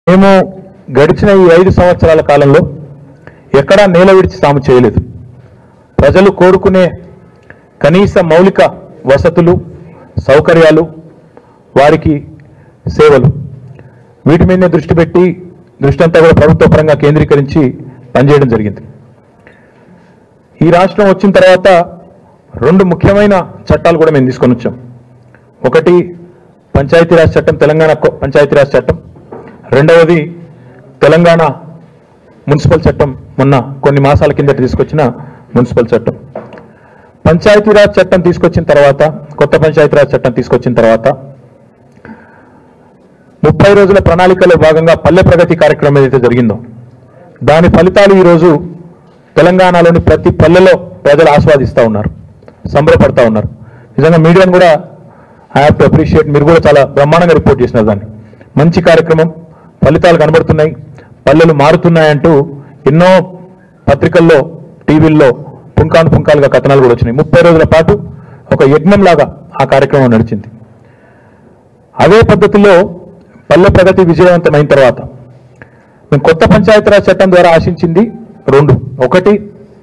మేము గడిచిన ఈ ఐదు సంవత్సరాల కాలంలో ఎక్కడా నేల విడిచి తాము చేయలేదు ప్రజలు కోరుకునే కనీస మౌలిక వసతులు సౌకర్యాలు వారికి సేవలు వీటి మీదనే దృష్టి పెట్టి దృష్టి అంతా కూడా ప్రభుత్వ పరంగా కేంద్రీకరించి పనిచేయడం జరిగింది ఈ రాష్ట్రం వచ్చిన తర్వాత రెండు ముఖ్యమైన చట్టాలు కూడా మేము తీసుకొని వచ్చాం ఒకటి పంచాయతీరాజ్ చట్టం తెలంగాణ కొ- పంచాయతీరాజ్ చట్టం రెండవది తెలంగాణ మున్సిపల్ చట్టం మొన్న కొన్ని మాసాల కిందట తీసుకొచ్చిన మున్సిపల్ చట్టం పంచాయతీరాజ్ చట్టం తీసుకొచ్చిన తర్వాత కొత్త పంచాయతీరాజ్ చట్టం తీసుకొచ్చిన తర్వాత ముప్పై రోజుల ప్రణాళికలో భాగంగా పల్లె ప్రగతి కార్యక్రమం ఏదైతే జరిగిందో దాని ఫలితాలు ఈరోజు తెలంగాణలోని ప్రతి పల్లెలో ప్రజలు ఆస్వాదిస్తూ ఉన్నారు సంబరపడతా ఉన్నారు నిజంగా మీడియాను కూడా ఐ హావ్ టు అప్రిషియేట్ మీరు కూడా చాలా బ్రహ్మాండంగా రిపోర్ట్ చేసినారు దాన్ని మంచి కార్యక్రమం ఫలితాలు కనబడుతున్నాయి పల్లెలు మారుతున్నాయంటూ ఎన్నో పత్రికల్లో టీవీల్లో పుంకాను పుంకాలుగా కథనాలు కూడా వచ్చినాయి ముప్పై రోజుల పాటు ఒక యజ్ఞంలాగా ఆ కార్యక్రమం నడిచింది అదే పద్ధతిలో పల్లె ప్రగతి విజయవంతమైన తర్వాత మేము కొత్త పంచాయతీరాజ్ చట్టం ద్వారా ఆశించింది రెండు ఒకటి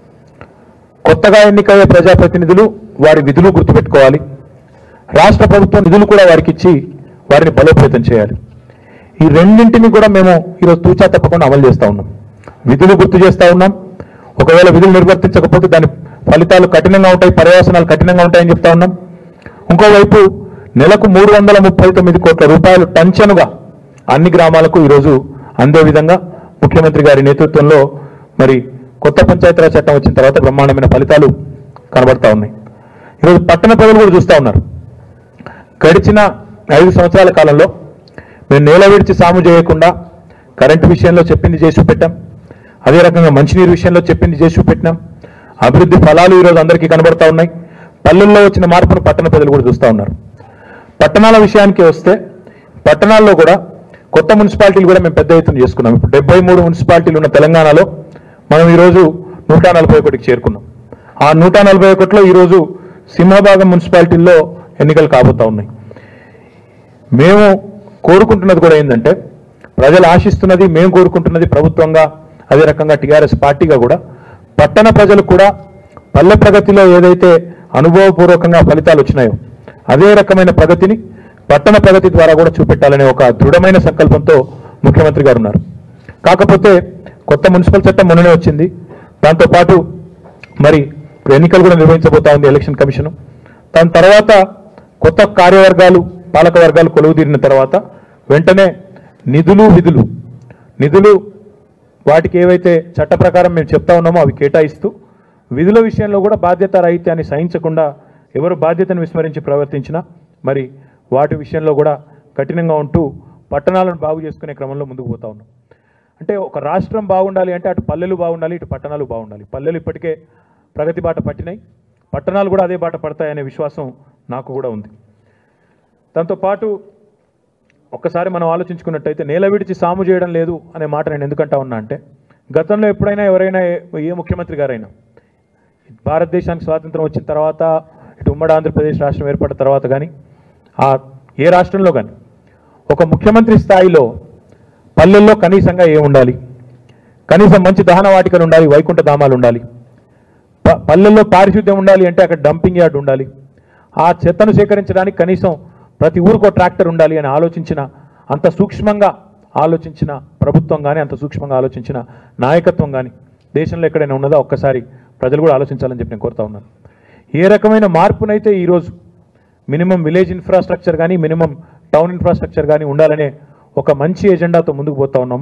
కొత్తగా ఎన్నికయ్యే ప్రజాప్రతినిధులు వారి విధులు గుర్తుపెట్టుకోవాలి రాష్ట్ర ప్రభుత్వం నిధులు కూడా వారికి ఇచ్చి వారిని బలోపేతం చేయాలి ఈ రెండింటిని కూడా మేము ఈరోజు తూచా తప్పకుండా అమలు చేస్తా ఉన్నాం విధులు గుర్తు చేస్తా ఉన్నాం ఒకవేళ విధులు నిర్వర్తించకపోతే దాని ఫలితాలు కఠినంగా ఉంటాయి పర్యవసనాలు కఠినంగా ఉంటాయని చెప్తా ఉన్నాం ఇంకోవైపు నెలకు మూడు వందల ముప్పై తొమ్మిది కోట్ల రూపాయలు టంచనుగా అన్ని గ్రామాలకు ఈరోజు అందే విధంగా ముఖ్యమంత్రి గారి నేతృత్వంలో మరి కొత్త పంచాయతీరాజ్ చట్టం వచ్చిన తర్వాత బ్రహ్మాండమైన ఫలితాలు కనబడతా ఉన్నాయి ఈరోజు పట్టణ ప్రజలు కూడా చూస్తూ ఉన్నారు గడిచిన ఐదు సంవత్సరాల కాలంలో మేము నేల విడిచి సాము చేయకుండా కరెంటు విషయంలో చెప్పింది చేసి పెట్టాం అదే రకంగా మంచినీరు విషయంలో చెప్పింది చేసి పెట్టినాం అభివృద్ధి ఫలాలు ఈరోజు అందరికీ కనబడతా ఉన్నాయి పల్లెల్లో వచ్చిన మార్పును పట్టణ ప్రజలు కూడా చూస్తూ ఉన్నారు పట్టణాల విషయానికి వస్తే పట్టణాల్లో కూడా కొత్త మున్సిపాలిటీలు కూడా మేము పెద్ద ఎత్తున చేసుకున్నాం ఇప్పుడు డెబ్బై మూడు మున్సిపాలిటీలు ఉన్న తెలంగాణలో మనం ఈరోజు నూట నలభై ఒకటికి చేరుకున్నాం ఆ నూట నలభై ఒకటిలో ఈరోజు సింహభాగం మున్సిపాలిటీల్లో ఎన్నికలు కాబోతా ఉన్నాయి మేము కోరుకుంటున్నది కూడా ఏంటంటే ప్రజలు ఆశిస్తున్నది మేము కోరుకుంటున్నది ప్రభుత్వంగా అదే రకంగా టీఆర్ఎస్ పార్టీగా కూడా పట్టణ ప్రజలు కూడా పల్లె ప్రగతిలో ఏదైతే అనుభవపూర్వకంగా ఫలితాలు వచ్చినాయో అదే రకమైన ప్రగతిని పట్టణ ప్రగతి ద్వారా కూడా చూపెట్టాలనే ఒక దృఢమైన సంకల్పంతో ముఖ్యమంత్రి గారు ఉన్నారు కాకపోతే కొత్త మున్సిపల్ చట్టం మొన్ననే వచ్చింది దాంతోపాటు మరి ఇప్పుడు ఎన్నికలు కూడా నిర్వహించబోతా ఉంది ఎలక్షన్ కమిషన్ దాని తర్వాత కొత్త కార్యవర్గాలు పాలక వర్గాలు కొలువుదీరిన తర్వాత వెంటనే నిధులు విధులు నిధులు వాటికి ఏవైతే చట్ట ప్రకారం మేము చెప్తా ఉన్నామో అవి కేటాయిస్తూ విధుల విషయంలో కూడా బాధ్యత రాహిత్యాన్ని సహించకుండా ఎవరు బాధ్యతను విస్మరించి ప్రవర్తించినా మరి వాటి విషయంలో కూడా కఠినంగా ఉంటూ పట్టణాలను బాగు చేసుకునే క్రమంలో ముందుకు పోతా ఉన్నాం అంటే ఒక రాష్ట్రం బాగుండాలి అంటే అటు పల్లెలు బాగుండాలి ఇటు పట్టణాలు బాగుండాలి పల్లెలు ఇప్పటికే ప్రగతి బాట పట్టినాయి పట్టణాలు కూడా అదే బాట పడతాయనే విశ్వాసం నాకు కూడా ఉంది దాంతోపాటు ఒక్కసారి మనం ఆలోచించుకున్నట్టయితే నేల విడిచి సాము చేయడం లేదు అనే మాట నేను ఎందుకంటా ఉన్నా అంటే గతంలో ఎప్పుడైనా ఎవరైనా ఏ- ఏ ముఖ్యమంత్రి గారైనా భారతదేశానికి స్వాతంత్రం వచ్చిన తర్వాత ఇటు ఉమ్మడి ఆంధ్రప్రదేశ్ రాష్ట్రం ఏర్పడిన తర్వాత కానీ ఆ ఏ రాష్ట్రంలో కానీ ఒక ముఖ్యమంత్రి స్థాయిలో పల్లెల్లో కనీసంగా ఏం ఉండాలి కనీసం మంచి దహన వాటికలు ఉండాలి వైకుంఠ ధామాలు ఉండాలి ప- పల్లెల్లో పారిశుద్ధ్యం ఉండాలి అంటే అక్కడ డంపింగ్ యార్డ్ ఉండాలి ఆ చెత్తను సేకరించడానికి కనీసం ప్రతి ఊరికో ట్రాక్టర్ ఉండాలి అని ఆలోచించిన అంత సూక్ష్మంగా ఆలోచించిన ప్రభుత్వం కానీ అంత సూక్ష్మంగా ఆలోచించిన నాయకత్వం కానీ దేశంలో ఎక్కడైనా ఉన్నదా ఒక్కసారి ప్రజలు కూడా ఆలోచించాలని చెప్పి నేను కోరుతా ఉన్నాను ఏ రకమైన మార్పునైతే ఈరోజు మినిమం విలేజ్ ఇన్ఫ్రాస్ట్రక్చర్ కానీ మినిమం టౌన్ ఇన్ఫ్రాస్ట్రక్చర్ కానీ ఉండాలనే ఒక మంచి ఎజెండాతో ముందుకు పోతా ఉన్నాము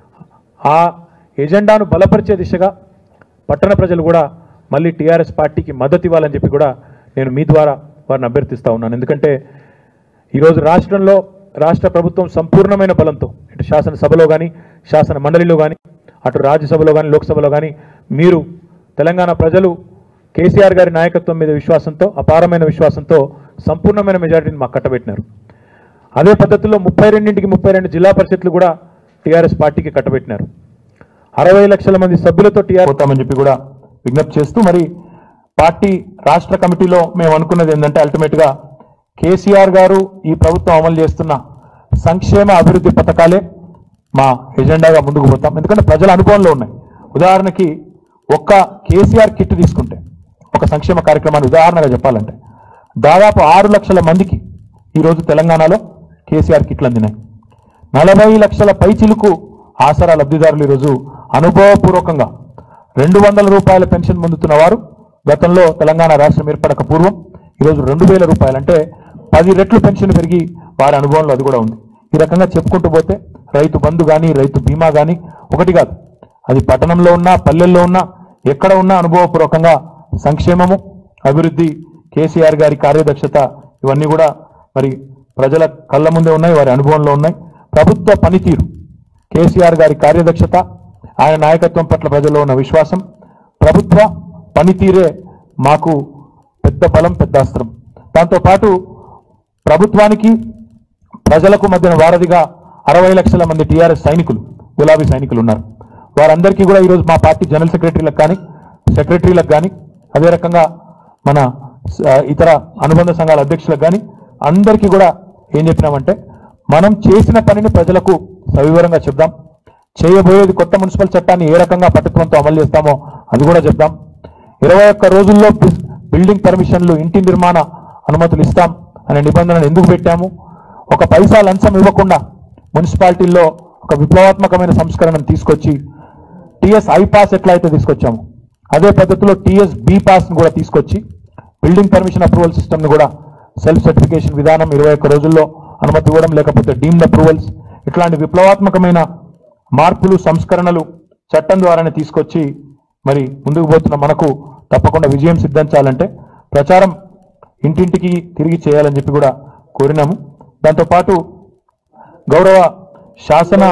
ఆ ఎజెండాను బలపరిచే దిశగా పట్టణ ప్రజలు కూడా మళ్ళీ టీఆర్ఎస్ పార్టీకి మద్దతు ఇవ్వాలని చెప్పి కూడా నేను మీ ద్వారా వారిని అభ్యర్థిస్తా ఉన్నాను ఎందుకంటే ఈరోజు రాష్ట్రంలో రాష్ట్ర ప్రభుత్వం సంపూర్ణమైన బలంతో ఇటు శాసనసభలో కానీ శాసన మండలిలో కానీ అటు రాజ్యసభలో కానీ లోక్సభలో కానీ మీరు తెలంగాణ ప్రజలు కేసీఆర్ గారి నాయకత్వం మీద విశ్వాసంతో అపారమైన విశ్వాసంతో సంపూర్ణమైన మెజారిటీని మాకు కట్టబెట్టినారు అదే పద్ధతిలో ముప్పై రెండింటికి ముప్పై రెండు జిల్లా పరిషత్లు కూడా టీఆర్ఎస్ పార్టీకి కట్టబెట్టినారు అరవై లక్షల మంది సభ్యులతో టీఆర్ పోతామని చెప్పి కూడా విజ్ఞప్తి చేస్తూ మరి పార్టీ రాష్ట్ర కమిటీలో మేము అనుకున్నది ఏంటంటే అల్టిమేట్ గా కేసీఆర్ గారు ఈ ప్రభుత్వం అమలు చేస్తున్న సంక్షేమ అభివృద్ధి పథకాలే మా ఎజెండాగా ముందుకు పోతాం ఎందుకంటే ప్రజల అనుభవంలో ఉన్నాయి ఉదాహరణకి ఒక్క కేసీఆర్ కిట్ తీసుకుంటే ఒక సంక్షేమ కార్యక్రమాన్ని ఉదాహరణగా చెప్పాలంటే దాదాపు ఆరు లక్షల మందికి ఈరోజు తెలంగాణలో కేసీఆర్ కిట్లు అందినాయి నలభై లక్షల పైచిలుకు ఆసరా లబ్ధిదారులు ఈరోజు అనుభవపూర్వకంగా రెండు వందల రూపాయల పెన్షన్ పొందుతున్న వారు గతంలో తెలంగాణ రాష్ట్రం ఏర్పడక పూర్వం ఈరోజు రెండు వేల రూపాయలు అంటే పది రెట్లు పెన్షన్ పెరిగి వారి అనుభవంలో అది కూడా ఉంది ఈ రకంగా చెప్పుకుంటూ పోతే రైతు బంధు కానీ రైతు బీమా కానీ ఒకటి కాదు అది పట్టణంలో ఉన్నా పల్లెల్లో ఉన్నా ఎక్కడ ఉన్నా అనుభవపూర్వకంగా సంక్షేమము అభివృద్ధి కేసీఆర్ గారి కార్యదక్షత ఇవన్నీ కూడా మరి ప్రజల కళ్ళ ముందే ఉన్నాయి వారి అనుభవంలో ఉన్నాయి ప్రభుత్వ పనితీరు కేసీఆర్ గారి కార్యదక్షత ఆయన నాయకత్వం పట్ల ప్రజల్లో ఉన్న విశ్వాసం ప్రభుత్వ పనితీరే మాకు పెద్ద బలం పెద్ద అస్త్రం దాంతోపాటు ప్రభుత్వానికి ప్రజలకు మధ్యన వారధిగా అరవై లక్షల మంది టీఆర్ఎస్ సైనికులు గులాబీ సైనికులు ఉన్నారు వారందరికీ కూడా ఈరోజు మా పార్టీ జనరల్ సెక్రటరీలకు కానీ సెక్రటరీలకు కానీ అదే రకంగా మన స- ఇతర అనుబంధ సంఘాల అధ్యక్షులకు కానీ అందరికీ కూడా ఏం చెప్పినామంటే మనం చేసిన పనిని ప్రజలకు సవివరంగా చెప్దాం చేయబోయేది కొత్త మున్సిపల్ చట్టాన్ని ఏ రకంగా పట్టుత్వంతో అమలు చేస్తామో అది కూడా చెప్దాం ఇరవై ఒక్క రోజుల్లో బి- బిల్డింగ్ పర్మిషన్లు ఇంటి నిర్మాణ అనుమతులు ఇస్తాం అనే నిబంధనలు ఎందుకు పెట్టాము ఒక పైసా లంచం ఇవ్వకుండా మున్సిపాలిటీల్లో ఒక విప్లవాత్మకమైన సంస్కరణను తీసుకొచ్చి టిఎస్ ఐ పాస్ ఎట్లా అయితే తీసుకొచ్చాము అదే పద్ధతిలో టిఎస్ బి పాస్ ను కూడా తీసుకొచ్చి బిల్డింగ్ పర్మిషన్ అప్రూవల్ సిస్టమ్ ని కూడా సెల్ఫ్ సర్టిఫికేషన్ విధానం ఇరవై ఒక్క రోజుల్లో అనుమతి ఇవ్వడం లేకపోతే డీమ్డ్ అప్రూవల్స్ ఇట్లాంటి విప్లవాత్మకమైన మార్పులు సంస్కరణలు చట్టం ద్వారానే తీసుకొచ్చి మరి ముందుకు పోతున్న మనకు తప్పకుండా విజయం సిద్ధించాలంటే ప్రచారం ఇంటింటికి తిరిగి చేయాలని చెప్పి కూడా కోరినాము దాంతోపాటు గౌరవ శాసన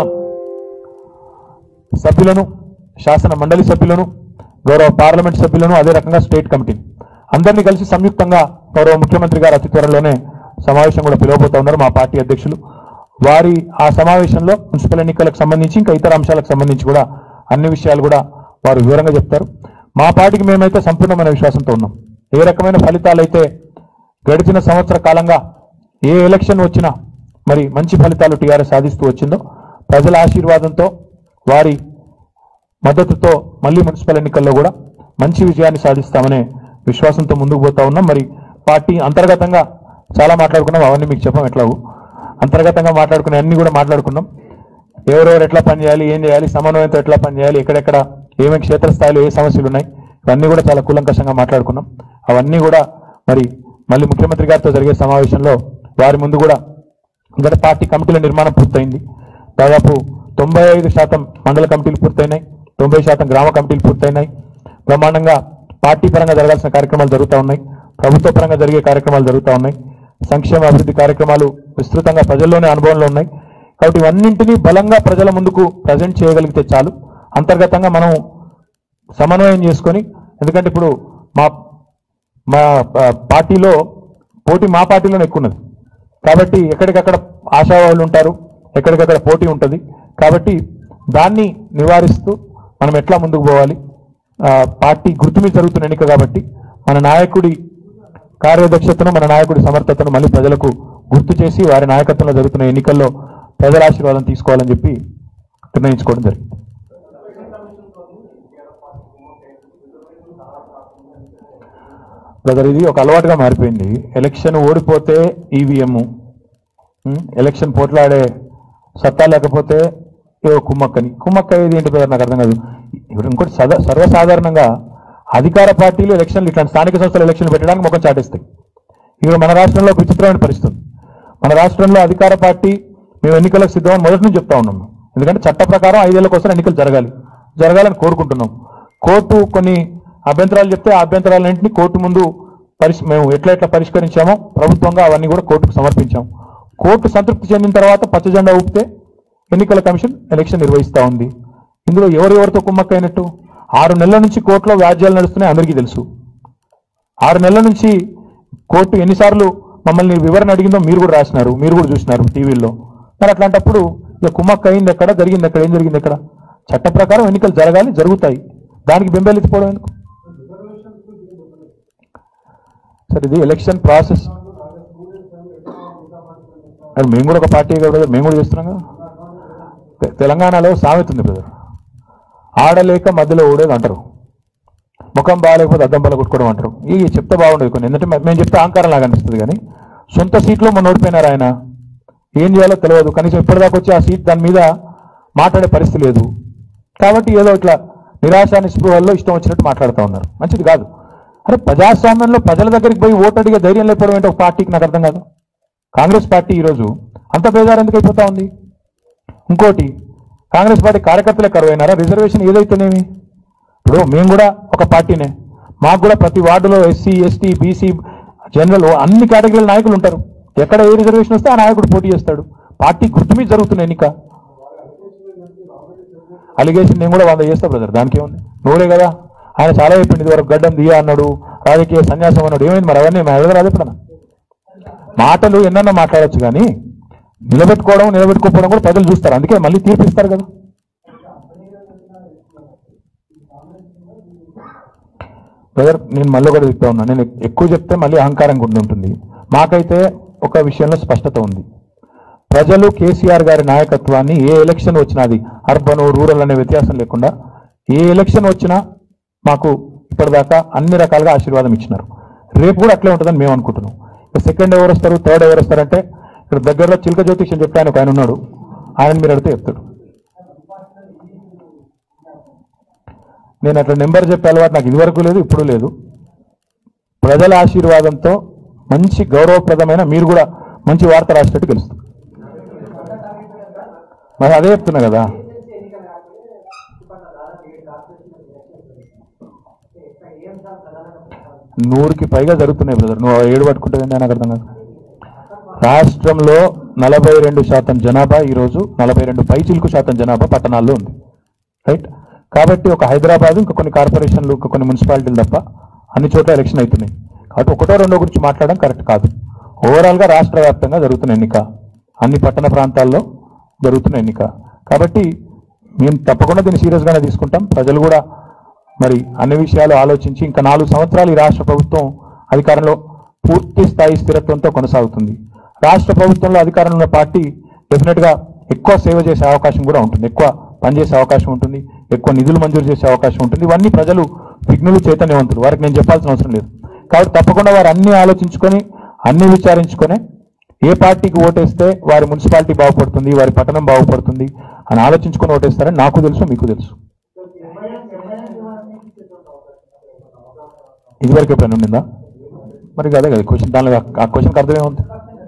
సభ్యులను శాసన మండలి సభ్యులను గౌరవ పార్లమెంట్ సభ్యులను అదే రకంగా స్టేట్ కమిటీ అందరినీ కలిసి సంయుక్తంగా గౌరవ ముఖ్యమంత్రి గారు అతి త్వరలోనే సమావేశం కూడా పిలవబోతా ఉన్నారు మా పార్టీ అధ్యక్షులు వారి ఆ సమావేశంలో మున్సిపల్ ఎన్నికలకు సంబంధించి ఇంకా ఇతర అంశాలకు సంబంధించి కూడా అన్ని విషయాలు కూడా వారు వివరంగా చెప్తారు మా పార్టీకి మేమైతే సంపూర్ణమైన విశ్వాసంతో ఉన్నాం ఏ రకమైన ఫలితాలు అయితే గడిచిన సంవత్సర కాలంగా ఏ ఎలక్షన్ వచ్చినా మరి మంచి ఫలితాలు టీఆర్ఎస్ సాధిస్తూ వచ్చిందో ప్రజల ఆశీర్వాదంతో వారి మద్దతుతో మళ్ళీ మున్సిపల్ ఎన్నికల్లో కూడా మంచి విజయాన్ని సాధిస్తామనే విశ్వాసంతో ముందుకు పోతా ఉన్నాం మరి పార్టీ అంతర్గతంగా చాలా మాట్లాడుకున్నాం అవన్నీ మీకు చెప్పాం ఎట్లాగూ అంతర్గతంగా మాట్లాడుకునే అన్ని కూడా మాట్లాడుకున్నాం ఎవరెవరు ఎట్లా పనిచేయాలి ఏం చేయాలి సమన్వయంతో ఎట్లా పనిచేయాలి ఎక్కడెక్కడ ఏమేమి క్షేత్రస్థాయిలో ఏ సమస్యలు ఉన్నాయి ఇవన్నీ కూడా చాలా కూలంకషంగా మాట్లాడుకున్నాం అవన్నీ కూడా మరి మళ్ళీ ముఖ్యమంత్రి గారితో జరిగే సమావేశంలో వారి ముందు కూడా గత పార్టీ కమిటీల నిర్మాణం పూర్తయింది దాదాపు తొంభై ఐదు శాతం మండల కమిటీలు పూర్తయినాయి తొంభై శాతం గ్రామ కమిటీలు పూర్తయినాయి బ్రహ్మాండంగా పార్టీ పరంగా జరగాల్సిన కార్యక్రమాలు జరుగుతూ ఉన్నాయి ప్రభుత్వ పరంగా జరిగే కార్యక్రమాలు జరుగుతూ ఉన్నాయి సంక్షేమ అభివృద్ధి కార్యక్రమాలు విస్తృతంగా ప్రజల్లోనే అనుభవంలో ఉన్నాయి కాబట్టి ఇవన్నింటినీ బలంగా ప్రజల ముందుకు ప్రజెంట్ చేయగలిగితే చాలు అంతర్గతంగా మనం సమన్వయం చేసుకొని ఎందుకంటే ఇప్పుడు మా మా ఆ, పార్టీలో పోటీ మా పార్టీలోనే ఎక్కువ ఉన్నది కాబట్టి ఎక్కడికక్కడ ఆశావాళ్ళు ఉంటారు ఎక్కడికక్కడ పోటీ ఉంటుంది కాబట్టి దాన్ని నివారిస్తూ మనం ఎట్లా ముందుకు పోవాలి ఆ, పార్టీ గుర్తు మీద జరుగుతున్న ఎన్నిక కాబట్టి మన నాయకుడి కార్యదక్షతను మన నాయకుడి సమర్థతను మళ్ళీ ప్రజలకు గుర్తు చేసి వారి నాయకత్వంలో జరుగుతున్న ఎన్నికల్లో ప్రజల ఆశీర్వాదం తీసుకోవాలని చెప్పి నిర్ణయించుకోవడం జరిగింది బ్రదర్ ఇది ఒక అలవాటుగా మారిపోయింది ఎలక్షన్ ఓడిపోతే ఈవీఎం ఎలక్షన్ పోట్లాడే సత్తా లేకపోతే ఏవో కుమ్మక్కని కుమ్మక్క ఏది ఏంటి బ్రదర్ నాకు అర్థం కాదు ఇప్పుడు ఇంకోటి సదా సర్వసాధారణంగా అధికార పార్టీలు ఎలక్షన్లు ఇట్లాంటి స్థానిక సంస్థల ఎలక్షన్లు పెట్టడానికి ముఖం చాటేస్తాయి ఇక్కడ మన రాష్ట్రంలో ఒక విచిత్రమైన పరిస్థితి ఉంది. మన రాష్ట్రంలో అధికార పార్టీ మేము ఎన్నికలకు సిద్ధమని మొదటి నుంచి చెప్తా ఉన్నాం ఎందుకంటే చట్ట ప్రకారం ఐదేళ్ల కోసం ఎన్నికలు జరగాలి జరగాలని కోరుకుంటున్నాం కోర్టు కొన్ని అభ్యంతరాలు చెప్తే ఆ అభ్యంతరాలన్నింటినీ కోర్టు ముందు పరిష్ మేము ఎట్లా ఎట్లా పరిష్కరించామో ప్రభుత్వంగా అవన్నీ కూడా కోర్టుకు సమర్పించాం కోర్టు సంతృప్తి చెందిన తర్వాత పచ్చ జెండా ఊపితే ఎన్నికల కమిషన్ ఎలక్షన్ నిర్వహిస్తా ఉంది ఇందులో ఎవరెవరితో కుమ్మక్కైనట్టు ఆరు నెలల నుంచి కోర్టులో వ్యాజ్యాలు నడుస్తున్నాయి అందరికీ తెలుసు ఆరు నెలల నుంచి కోర్టు ఎన్నిసార్లు మమ్మల్ని వివరణ అడిగిందో మీరు కూడా రాసినారు మీరు కూడా చూసినారు టీవీల్లో మరి అట్లాంటప్పుడు ఇక కుమ్మక్క అయింది ఎక్కడ జరిగింది ఎక్కడ ఏం జరిగింది ఎక్కడ చట్ట ప్రకారం ఎన్నికలు జరగాలి జరుగుతాయి దానికి బెంబేలెత్తిపోవడం ఎందుకు సార్ ఇది ఎలక్షన్ ప్రాసెస్ అది మేము కూడా ఒక పార్టీ కదా మేము కూడా చేస్తున్నాం కదా తె- తెలంగాణలో సామెత ఉంది బ్రదర్ ఆడలేక మధ్యలో ఊడేది అంటారు ముఖం బాగాలేకపోతే అద్దం బల కొట్టుకోవడం అంటారు ఈ చెప్తే బాగుండదు కొన్ని ఎందుకంటే మే- మేము చెప్తే అహంకారం లాగా అనిపిస్తుంది కానీ సొంత సీట్లో మొన్న ఓడిపోయినారు ఆయన ఏం చేయాలో తెలియదు కనీసం ఇప్పటిదాకా వచ్చి ఆ సీట్ దాని మీద మాట్లాడే పరిస్థితి లేదు కాబట్టి ఏదో ఇట్లా నిరాశ నిస్పృహల్లో ఇష్టం వచ్చినట్టు మాట్లాడుతూ ఉన్నారు మంచిది కాదు అరే ప్రజాస్వామ్యంలో ప్రజల దగ్గరికి పోయి ఓటు అడిగే ధైర్యం లేకపోవడం ఏంటో ఒక పార్టీకి నాకు అర్థం కాదు కాంగ్రెస్ పార్టీ ఈరోజు అంత బేజారు ఎందుకు అయిపోతా ఉంది ఇంకోటి కాంగ్రెస్ పార్టీ కార్యకర్తలే కరువైనారా రిజర్వేషన్ ఏదైతేనేమి ఇప్పుడు మేము కూడా ఒక పార్టీనే మాకు కూడా ప్రతి వార్డులో ఎస్సీ ఎస్టీ బీసీ జనరల్ అన్ని కేటగిరీల నాయకులు ఉంటారు ఎక్కడ ఏ రిజర్వేషన్ వస్తే ఆ నాయకుడు పోటీ చేస్తాడు పార్టీ గుర్తు మీద జరుగుతున్న ఎన్నిక అలిగేషన్ నేను కూడా వంద చేస్తా బ్రదర్ దానికి ఏముంది నువ్వే కదా ఆయన చాలా చెప్పింది ఇదివరకు గడ్డం దియా అన్నాడు రాజకీయ సన్యాసం అన్నాడు ఏమైంది మరి అవన్నీ మా ఎడగరాదు ఎప్పుడన్నా మాటలు ఎన్నన్నా మాట్లాడొచ్చు కానీ నిలబెట్టుకోవడం నిలబెట్టుకోకపోవడం కూడా ప్రజలు చూస్తారు అందుకే మళ్ళీ తీర్పిస్తారు కదా బ్రదర్ నేను మళ్ళీ కూడా చెప్తా ఉన్నా నేను ఎక్కువ చెప్తే మళ్ళీ అహంకారంగా ఉండి ఉంటుంది మాకైతే ఒక విషయంలో స్పష్టత ఉంది ప్రజలు కేసీఆర్ గారి నాయకత్వాన్ని ఏ ఎలక్షన్ వచ్చినా అది అర్బన్ రూరల్ అనే వ్యత్యాసం లేకుండా ఏ ఎలక్షన్ వచ్చినా మాకు ఇప్పటిదాకా అన్ని రకాలుగా ఆశీర్వాదం ఇచ్చినారు రేపు కూడా అట్లే ఉంటుందని మేము అనుకుంటున్నాం ఇక సెకండ్ ఎవరు వస్తారు థర్డ్ ఎవరు వస్తారంటే ఇక్కడ దగ్గరలో చిలక జ్యోతిష్యం చెప్పి ఆయన ఒక ఆయన ఉన్నాడు ఆయన మీరు అడిగితే చెప్తాడు నేను అట్లా నెంబర్ చెప్పే అలవాటు నాకు ఇదివరకు లేదు ఇప్పుడు లేదు ప్రజల ఆశీర్వాదంతో మంచి గౌరవప్రదమైన మీరు కూడా మంచి వార్త రాసేటట్టు తెలుస్తుంది మరి అదే చెప్తున్నా కదా నూరుకి పైగా జరుగుతున్నాయి బ్రదర్ నువ్వు ఏడు పట్టుకుంటుంది నాకు అర్థం కాదు రాష్ట్రంలో నలభై రెండు శాతం జనాభా ఈరోజు నలభై రెండు పైచిలుకు శాతం జనాభా పట్టణాల్లో ఉంది రైట్ కాబట్టి ఒక హైదరాబాద్ ఇంకా కొన్ని కార్పొరేషన్లు ఇంకా కొన్ని మున్సిపాలిటీలు తప్ప అన్ని చోట్ల ఎలక్షన్ అవుతున్నాయి కాబట్టి ఒకటో రెండో గురించి మాట్లాడడం కరెక్ట్ కాదు ఓవరాల్గా రాష్ట్ర వ్యాప్తంగా జరుగుతున్న ఎన్నిక అన్ని పట్టణ ప్రాంతాల్లో జరుగుతున్న ఎన్నిక కాబట్టి మేము తప్పకుండా దీన్ని సీరియస్గానే తీసుకుంటాం ప్రజలు కూడా మరి అన్ని విషయాలు ఆలోచించి ఇంకా నాలుగు సంవత్సరాలు ఈ రాష్ట్ర ప్రభుత్వం అధికారంలో పూర్తి స్థాయి స్థిరత్వంతో కొనసాగుతుంది రాష్ట్ర ప్రభుత్వంలో అధికారంలో ఉన్న పార్టీ డెఫినెట్గా ఎక్కువ సేవ చేసే అవకాశం కూడా ఉంటుంది ఎక్కువ పనిచేసే అవకాశం ఉంటుంది ఎక్కువ నిధులు మంజూరు చేసే అవకాశం ఉంటుంది ఇవన్నీ ప్రజలు విఘ్నులు చైతన్యవంతులు వారికి నేను చెప్పాల్సిన అవసరం లేదు కాబట్టి తప్పకుండా వారు అన్ని ఆలోచించుకొని అన్ని విచారించుకొని ఏ పార్టీకి ఓటేస్తే వారి మున్సిపాలిటీ బాగుపడుతుంది వారి పట్టణం బాగుపడుతుంది అని ఆలోచించుకొని ఓటేస్తారని నాకు తెలుసు మీకు తెలుసు ఇదివరకు ఎప్పుడైనా ఉండిందా మరి అదే కదా క్వశ్చన్ దానిలో ఆ క్వశ్చన్కి అర్థమే ఉంది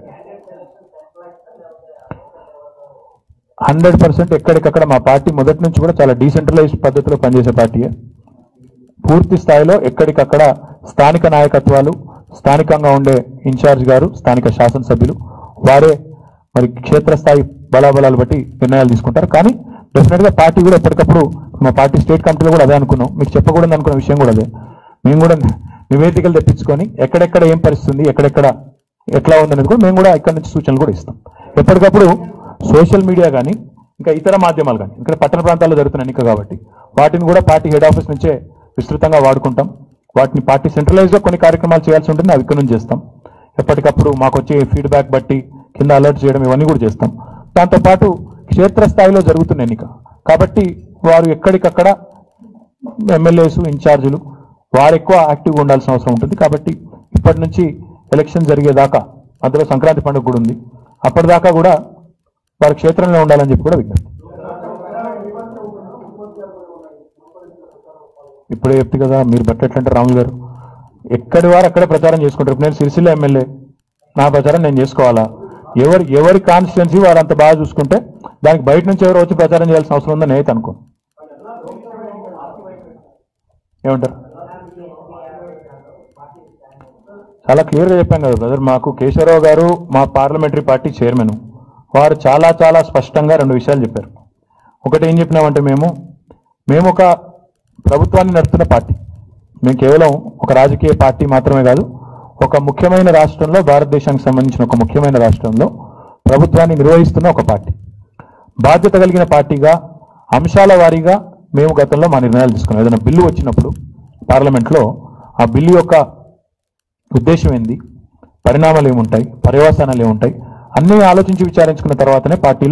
హండ్రెడ్ పర్సెంట్ ఎక్కడికక్కడ మా పార్టీ మొదటి నుంచి కూడా చాలా డీసెంట్రలైజ్డ్ పద్ధతిలో పనిచేసే పార్టీయే పూర్తి స్థాయిలో ఎక్కడికక్కడ స్థానిక నాయకత్వాలు స్థానికంగా ఉండే ఇన్ఛార్జ్ గారు స్థానిక శాసనసభ్యులు వారే మరి క్షేత్రస్థాయి బలాబలాలు బట్టి నిర్ణయాలు తీసుకుంటారు కానీ డెఫినెట్గా పార్టీ కూడా ఎప్పటికప్పుడు మా పార్టీ స్టేట్ కమిటీలో కూడా అదే అనుకున్నాం మీకు చెప్పకూడదు అనుకున్న విషయం కూడా అదే మేము కూడా నివేదికలు తెప్పించుకొని ఎక్కడెక్కడ ఏం పరిస్థితి ఉంది ఎక్కడెక్కడ ఎట్లా ఉందనేది కూడా మేము కూడా ఇక్కడ నుంచి సూచనలు కూడా ఇస్తాం ఎప్పటికప్పుడు సోషల్ మీడియా కానీ ఇంకా ఇతర మాధ్యమాలు కానీ ఇక్కడ పట్టణ ప్రాంతాల్లో జరుగుతున్న ఎన్నిక కాబట్టి వాటిని కూడా పార్టీ హెడ్ ఆఫీస్ నుంచే విస్తృతంగా వాడుకుంటాం వాటిని పార్టీ సెంట్రలైజ్గా కొన్ని కార్యక్రమాలు చేయాల్సి ఉంటుంది అవి ఇక్కడ నుంచి చేస్తాం ఎప్పటికప్పుడు మాకు వచ్చే ఫీడ్బ్యాక్ బట్టి కింద అలర్ట్ చేయడం ఇవన్నీ కూడా చేస్తాం దాంతోపాటు క్షేత్రస్థాయిలో జరుగుతున్న ఎన్నిక కాబట్టి వారు ఎక్కడికక్కడ ఎమ్మెల్యేస్ ఇన్ఛార్జీలు వారు ఎక్కువ యాక్టివ్గా ఉండాల్సిన అవసరం ఉంటుంది కాబట్టి ఇప్పటి నుంచి ఎలక్షన్ జరిగేదాకా అందులో సంక్రాంతి పండుగ కూడా ఉంది అప్పటిదాకా కూడా వారి క్షేత్రంలో ఉండాలని చెప్పి కూడా విజ్ఞప్తి ఇప్పుడే చెప్తే కదా మీరు బట్టెట్లంటే రాములు గారు ఎక్కడి వారు అక్కడే ప్రచారం చేసుకుంటారు ఇప్పుడు నేను సిరిసిల్ల ఎమ్మెల్యే నా ప్రచారం నేను చేసుకోవాలా ఎవరు ఎవరి కాన్స్టిట్యున్సీ వారు అంత బాగా చూసుకుంటే దానికి బయట నుంచి ఎవరు వచ్చి ప్రచారం చేయాల్సిన అవసరం ఉందని నేనైతే అనుకో ఏమంటారు చాలా క్లియర్గా చెప్పాను కదా బ్రదర్ మాకు కేశవరావు గారు మా పార్లమెంటరీ పార్టీ చైర్మన్ వారు చాలా చాలా స్పష్టంగా రెండు విషయాలు చెప్పారు ఒకటి ఏం చెప్పినామంటే మేము మేము ఒక ప్రభుత్వాన్ని నడుపుతున్న పార్టీ మేము కేవలం ఒక రాజకీయ పార్టీ మాత్రమే కాదు ఒక ముఖ్యమైన రాష్ట్రంలో భారతదేశానికి సంబంధించిన ఒక ముఖ్యమైన రాష్ట్రంలో ప్రభుత్వాన్ని నిర్వహిస్తున్న ఒక పార్టీ బాధ్యత కలిగిన పార్టీగా అంశాల వారీగా మేము గతంలో మా నిర్ణయాలు తీసుకున్నాం ఏదైనా బిల్లు వచ్చినప్పుడు పార్లమెంట్లో ఆ బిల్లు యొక్క ఉద్దేశం ఏంది పరిణామాలు ఏముంటాయి పర్యవసానాలు ఏముంటాయి అన్నీ ఆలోచించి విచారించుకున్న తర్వాతనే పార్టీలో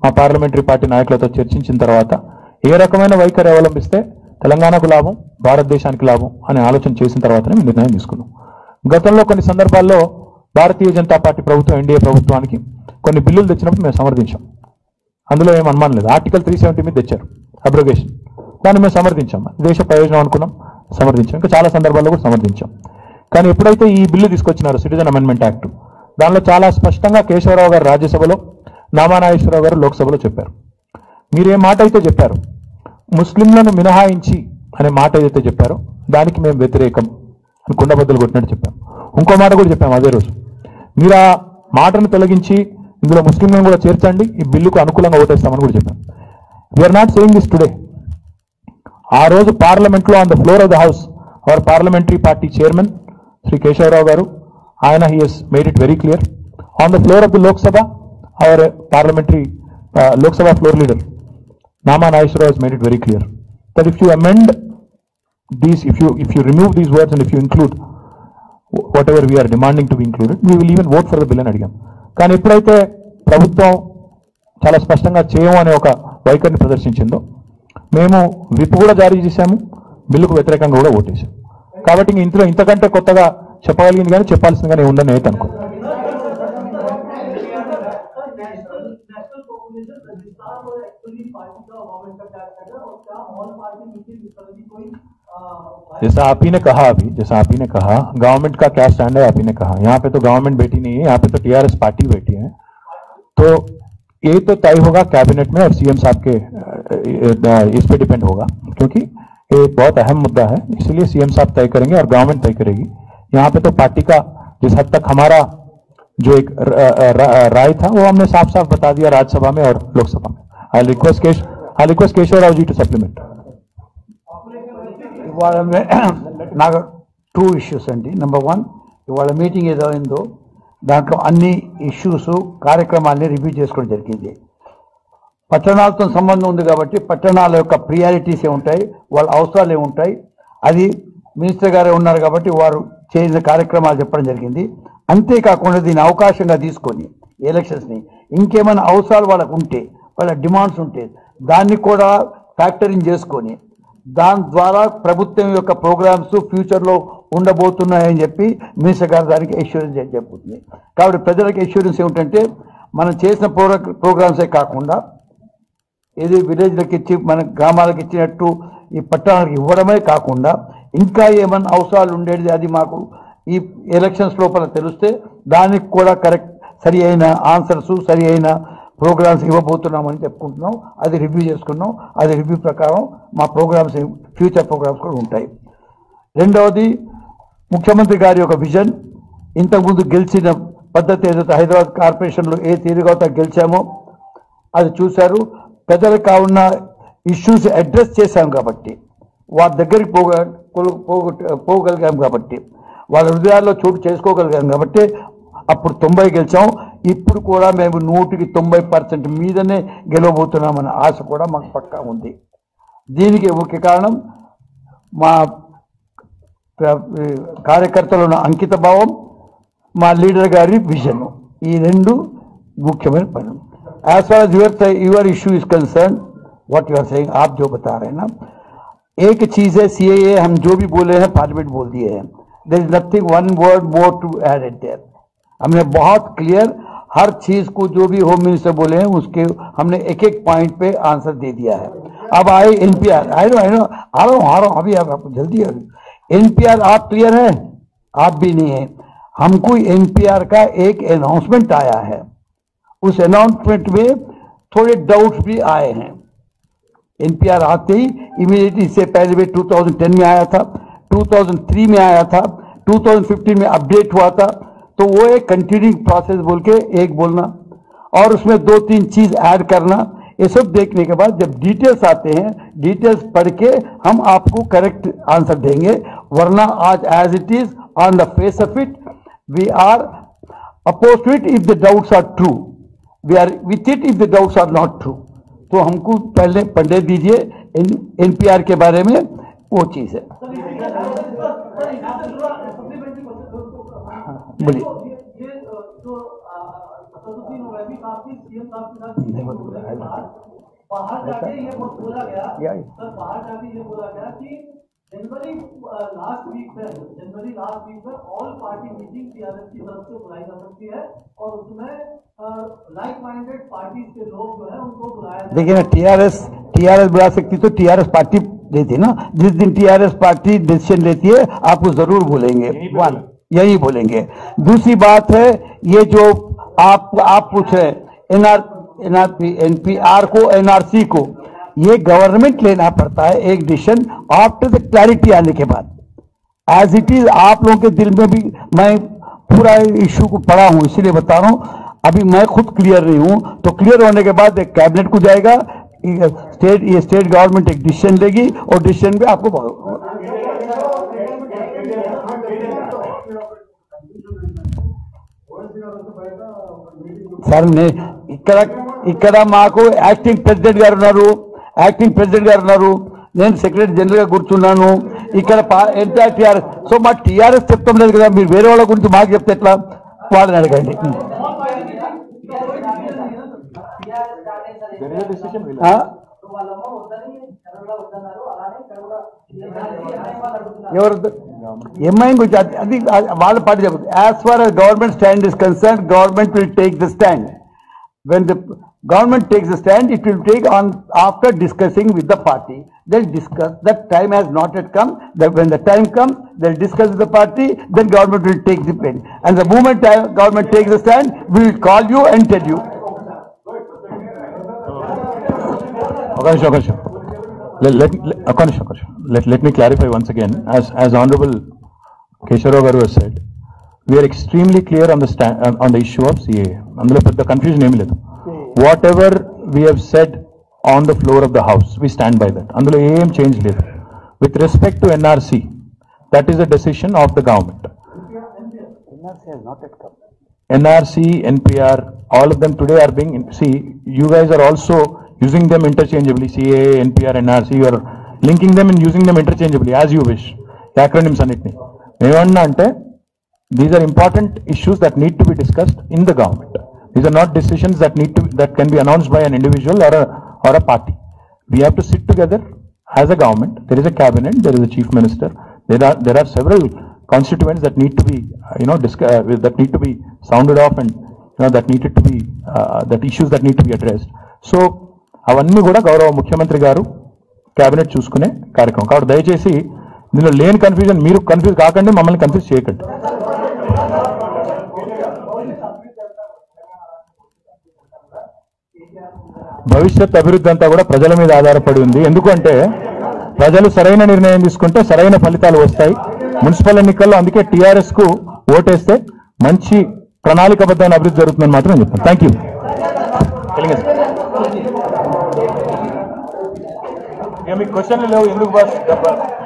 మా పార్లమెంటరీ పార్టీ నాయకులతో చర్చించిన తర్వాత ఏ రకమైన వైఖరి అవలంబిస్తే తెలంగాణకు లాభం భారతదేశానికి లాభం అనే ఆలోచన చేసిన తర్వాతనే మేము నిర్ణయం తీసుకున్నాం గతంలో కొన్ని సందర్భాల్లో భారతీయ జనతా పార్టీ ప్రభుత్వం ఎన్డీఏ ప్రభుత్వానికి కొన్ని బిల్లులు తెచ్చినప్పుడు మేము సమర్థించాం అందులో ఏం అనుమానం లేదు ఆర్టికల్ త్రీ సెవెంటీ మీద తెచ్చారు అబ్రగేషన్ దాన్ని మేము సమర్థించాం దేశ ప్రయోజనం అనుకున్నాం సమర్థించాం ఇంకా చాలా సందర్భాల్లో కూడా సమర్థించాం కానీ ఎప్పుడైతే ఈ బిల్లు తీసుకొచ్చినారో సిటిజన్ అమెండ్మెంట్ యాక్ట్ దానిలో చాలా స్పష్టంగా కేశవరావు గారు రాజ్యసభలో నామానాగేశ్వరరావు గారు లోక్సభలో చెప్పారు మీరు ఏ మాట అయితే చెప్పారు ముస్లింలను మినహాయించి అనే మాట ఏదైతే చెప్పారో దానికి మేము వ్యతిరేకం అని కుండబద్దలు కొట్టినట్టు చెప్పాం ఇంకో మాట కూడా చెప్పాం అదే రోజు మీరు ఆ మాటను తొలగించి ఇందులో ముస్లింలను కూడా చేర్చండి ఈ బిల్లుకు అనుకూలంగా ఓటేస్తామని కూడా చెప్పాం we're not saying this today ఆ రోజు పార్లమెంట్ లో on the floor of the house our parliamentary party chairman Shri Keshava Rao గారు ఆయన he he's made it very clear on the floor of the Lok Sabha our parliamentary Lok Sabha floor leader Nama Naishwara has made it very clear that if you amend these, if you if you remove these words and if you include wh- whatever we are demanding to be included, we will even vote for the bill అని అడిగాం కానీ ఎప్పుడైతే ప్రభుత్వం చాలా స్పష్టంగా చేయము అనే ఒక వైఖరిని ప్రదర్శించిందో మేము విప్ కూడా జారీ చేశాము బిల్లుకు వ్యతిరేకంగా కూడా ఓటేశాం కాబట్టి ఇంక ఇందులో ఇంతకంటే కొత్తగా చెప్పగలిగింది కానీ చెప్పాల్సింది కానీ ఉందని అయితే అనుకో नेशनल कॉम्युनिज्म रजिस्ट्रार और एक्चुअली पार्टी का गवर्नमेंट का क्या है और क्या ऑल पार्टी मीटिंग इस तरह की कोई अ, जैसा आप ही ने कहा अभी जैसा आप ही ने कहा गवर्नमेंट का क्या स्टैंड है आप ही ने कहा यहाँ पे तो गवर्नमेंट बैठी नहीं है यहाँ पे तो टीआरएस पार्टी बैठी है तो ये तो तय होगा कैबिनेट में और सीएम साहब के अ, अ, इस पे डिपेंड होगा क्योंकि ये बहुत अहम मुद्दा है इसलिए सीएम साहब तय करेंगे और गवर्नमेंट तय करेगी यहाँ पे तो पार्टी का जिस हद तक हमारा जो एक र- अ, र- राय था वो हमने साफ साफ बता दिया राज्यसभा में और लोकसभा में I request Keshav I request Keshav Rao ji to supplement ఇవాళ మే- నాకు టూ ఇష్యూస్ అండి నెంబర్ వన్ ఇవాళ మీటింగ్ ఏదో అయిందో దాంట్లో అన్ని ఇష్యూస్ కార్యక్రమాల్ని రివ్యూ చేసుకోవడం జరిగింది పట్టణాలతో సంబంధం ఉంది కాబట్టి పట్టణాల యొక్క ప్రియారిటీస్ ఏముంటాయి వాళ్ళ అవసరాలు ఏముంటాయి అది మినిస్టర్ గారే ఉన్నారు కాబట్టి వారు చేసిన కార్యక్రమాలు చెప్పడం జరిగింది అంతేకాకుండా దీన్ని అవకాశంగా తీసుకొని ఎలక్షన్స్ని ఇంకేమైనా అవసరాలు వాళ్ళకు ఉంటే వాళ్ళ డిమాండ్స్ ఉంటే దాన్ని కూడా ఫ్యాక్టరింగ్ చేసుకొని దాని ద్వారా ప్రభుత్వం యొక్క ప్రోగ్రామ్స్ ఫ్యూచర్లో ఉండబోతున్నాయని చెప్పి మినిస్టర్ గారు దానికి ఎష్యూరెన్స్ చెప్పుతుంది కాబట్టి ప్రజలకు ఎష్యూరెన్స్ ఏమిటంటే మనం చేసిన ప్రోగ్రా ప్రోగ్రామ్సే కాకుండా ఏది విలేజ్లకు ఇచ్చి మన గ్రామాలకు ఇచ్చినట్టు ఈ పట్టణాలకు ఇవ్వడమే కాకుండా ఇంకా ఏమైనా అవసరాలు ఉండేది అది మాకు ఈ ఎలక్షన్స్ లోపల తెలిస్తే దానికి కూడా కరెక్ట్ సరి అయిన ఆన్సర్స్ సరి అయిన ప్రోగ్రామ్స్ ఇవ్వబోతున్నామని చెప్పుకుంటున్నాం అది రివ్యూ చేసుకున్నాం అది రివ్యూ ప్రకారం మా ప్రోగ్రామ్స్ ఫ్యూచర్ ప్రోగ్రామ్స్ కూడా ఉంటాయి రెండవది ముఖ్యమంత్రి గారి యొక్క విజన్ ఇంతకుముందు గెలిచిన పద్ధతి ఏదైతే హైదరాబాద్ కార్పొరేషన్లో ఏ తీరుగా గెలిచామో అది చూశారు పెద్దలకు కావున్న ఇష్యూస్ అడ్రస్ చేశాం కాబట్టి వారి దగ్గరికి పోగ పోగ- పోగొట్ట- పోగలిగాం కాబట్టి వాళ్ళ హృదయాల్లో చోటు చేసుకోగలిగాం కాబట్టి అప్పుడు తొంభై గెలిచాం ఇప్పుడు కూడా మేము నూటికి తొంభై పర్సెంట్ మీదనే గెలవబోతున్నామన్న ఆశ కూడా మాకు పక్కా ఉంది దీనికి ముఖ్య కారణం మా ప్ర- కార్యకర్తలు ఉన్న అంకిత భావం మా లీడర్ గారి విజన్ ఈ రెండు ముఖ్యమైన పనులు as far as your your issue is concern what you are saying आप जो बता रहे हैं ना एक चीज है सीएए हम जो भी बोले हैं पार्लियामेंट बोल दिए हैं there is nothing one word more to add it there हमने बहुत क्लियर हर चीज को जो भी होम मिनिस्टर बोले हैं उसके हमने एक एक पॉइंट पे आंसर दे दिया है अब आए NPR I know I know आ रहा हूँ आ रहा हूँ अभी आप आपको जल्दी अभी एनपीआर आप क्लियर है आप भी नहीं है हमको एनपीआर का एक अनाउंसमेंट आया है उस अनाउंसमेंट में थोड़े डाउट्स भी आए हैं एनपीआर आते ही इमीडिएटली इससे पहले भी 2010 में आया था 2003 में आया था 2015 में अपडेट हुआ था तो वो एक कंटिन्यूइंग प्रोसेस बोल के एक बोलना और उसमें दो तीन चीज ऐड करना ये सब देखने के बाद जब डिटेल्स आते हैं डिटेल्स पढ़ के हम आपको करेक्ट आंसर देंगे वरना आज as it is on the face of it we are oppose to it if the doubts are true we are with it if the doubts are not true तो हमको पहले पढ़ने दीजिए एनपीआर के बारे में वो चीज है बोलिए ये ये, अ, जो अ, असदुद्दीन ओवैसी साहब की सीएम साहब के साथ मीटिंग होने के बाद बाहर जाके ये बोला गया या- सर बाहर जाके ये बोला गया कि जनवरी लास्ट वीक में जनवरी लास्ट वीक में ऑल पार्टी मीटिंग टीआरएस की तरफ से बुलाई जा सकती है और उसमें लाइक माइंडेड पार्टी के लोग जो है उनको बुलाया जाए देखिए ना टीआरएस टीआरएस बुला सकती तो टीआरएस पार्टी लेती ना जिस दिन टीआरएस पार्टी डिसीजन लेती है आपको जरूर बोलेंगे वन यही बोलेंगे दूसरी बात है ये जो आप आप पूछ रहे हैं एनआर एनआरपी एनपीआर को एनआरसी को ये गवर्नमेंट लेना पड़ता है एक डिसीजन आफ्टर द क्लैरिटी आने के बाद एज इट इज आप लोगों के दिल में भी मैं पूरा इश्यू को पढ़ा हूं इसीलिए बता रहा हूं अभी मैं खुद क्लियर नहीं हूं तो क्लियर होने के बाद एक कैबिनेट को जाएगा ये स्टेट ये स्टेट गवर्नमेंट एक डिसीजन लेगी और डिसीजन पे आपको సార్ నే ఇక్కడ ఇక్కడ మాకు యాక్టింగ్ ప్రెసిడెంట్ గారు ఉన్నారు యాక్టింగ్ ప్రెసిడెంట్ గారు ఉన్నారు నేను సెక్రటరీ జనరల్ గా కూర్చున్నాను ఇక్కడ ఎంటైర్ టీఆర్ఎస్ సో మా టీఆర్ఎస్ చెప్తాం లేదు కదా మీరు వేరే వాళ్ళ గురించి మాకు చెప్తే ఎట్లా వాళ్ళని అడగండి ఆ? ఎవరు ఎంఐ గురించి అది- అది అది వాళ్ళ పార్టీ చెప్తుంది as far government stand is concern government will take the stand when the government takes a stand, it will take on after discussing with the party. They'll discuss, that time has not yet come, that when the time comes, they'll discuss with the party, then government will take the pen. And the moment time government takes the stand, we will call you and tell you. ఒక నిమిషం ఒక నిమిషం Let- let- let- ఒక నిమిషం ఒక నిమిషం let let me clarify once again as as honourable Keshava Rao గారు said we're extremely clear on the stand on the issue of CA అందులో పెద్ద కన్ఫ్యూజన్ ఏమీ లేదు whatever we have said on the floor of the house we stand by that అందులో ఏం change లేదు with respect to NRC that is the decision of the government NRC, NPR, all of them today are being, see, you guys are also using them interchangeably, CA, NPR, NRC, you are linking them and using them interchangeably as you wish, acronyms అన్నిటిని ఏమన్నా అంటే these are important issues that need to be discussed in the government these are not decisions that need to that can be announced by an individual or or a party we have to sit together as a government, there is a cabinet, there is a chief minister, there are, there are several constituents that need to be, uh, you know, disc- uh, with- that need to be sounded off and, you know, that needed to be, uh, that issues that need to be addressed. So, అవన్నీ కూడా గౌరవ ముఖ్యమంత్రి గారు cabinet చూసుకునే కార్యక్రమం కాబట్టి దయచేసి దీనిలో లేని కన్ఫ్యూజన్ మీరు కన్ఫ్యూజ్ కాకండి మమ్మల్ని కన్ఫ్యూజ్ చేయకండి భవిష్యత్ అభివృద్ధి అంతా కూడా ప్రజల మీద ఆధారపడి ఉంది ఎందుకంటే ప్రజలు సరైన నిర్ణయం తీసుకుంటే సరైన ఫలితాలు వస్తాయి మున్సిపల్ ఎన్నికల్లో అందుకే టీఆర్ఎస్ కు ఓటేస్తే మంచి ప్రణాళికబద్ధమైన అభివృద్ధి జరుగుతుందని మాత్రం నేను చెప్తాను థ్యాంక్ యూ మీకు క్వశ్చన్లు లేవు ఎందుకు బాస్